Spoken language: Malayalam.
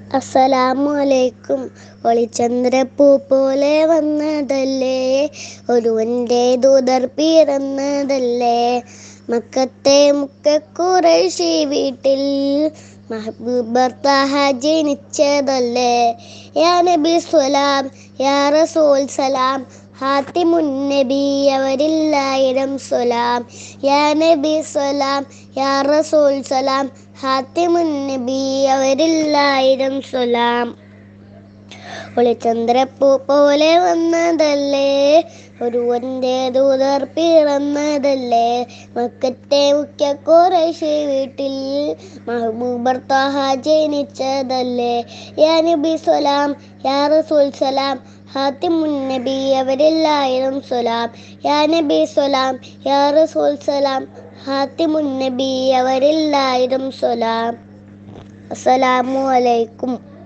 അസ്സലാമു അലൈക്കും ഒളിച്ചന്ദ്രപ്പൂ പോലെ വന്നതല്ലേ ഒരുവന്റെ ദൂതർ പിറന്നതല്ലേ മക്കത്തെ മുക്കക്കുറൈശി വീട്ടിൽ മഹബൂബർ താഹ ജനിച്ചതല്ലേ യാ നബി സ്വലാം യാ റസൂൽ സലാം ഹാത്തിമുൻ നബി അവരില്ലായിരം സ്വലാം യാ നബി സ്വലാം യാ റസൂൽ സലാം ഹാത്തിമുൻ നബി അവരില്ലായിരം സ്വലാം ഒളിച്ചന്ദ്രപ്പൂ പോലെ വന്നതല്ലേ ഒരുവന്റെ ദൂതർ പിറന്നതല്ലേ മക്കത്തെ മുഖ്യ കുറേശ്ശി വീട്ടിൽ മഹബൂബർ താഹ ജനിച്ചതല്ലേ യാ നബി സ്വലാം യാ റസൂൽ സലാം ഹാത്തിമുൻ നബി അവരില്ലായിരം സ്വലാം യാ നബി സ്വലാം യാ റസൂൽ സലാം ഹാത്തിമുൻ നബി അവരില്ലായിരം സ്വലാം അസ്സലാമു അലൈക്കും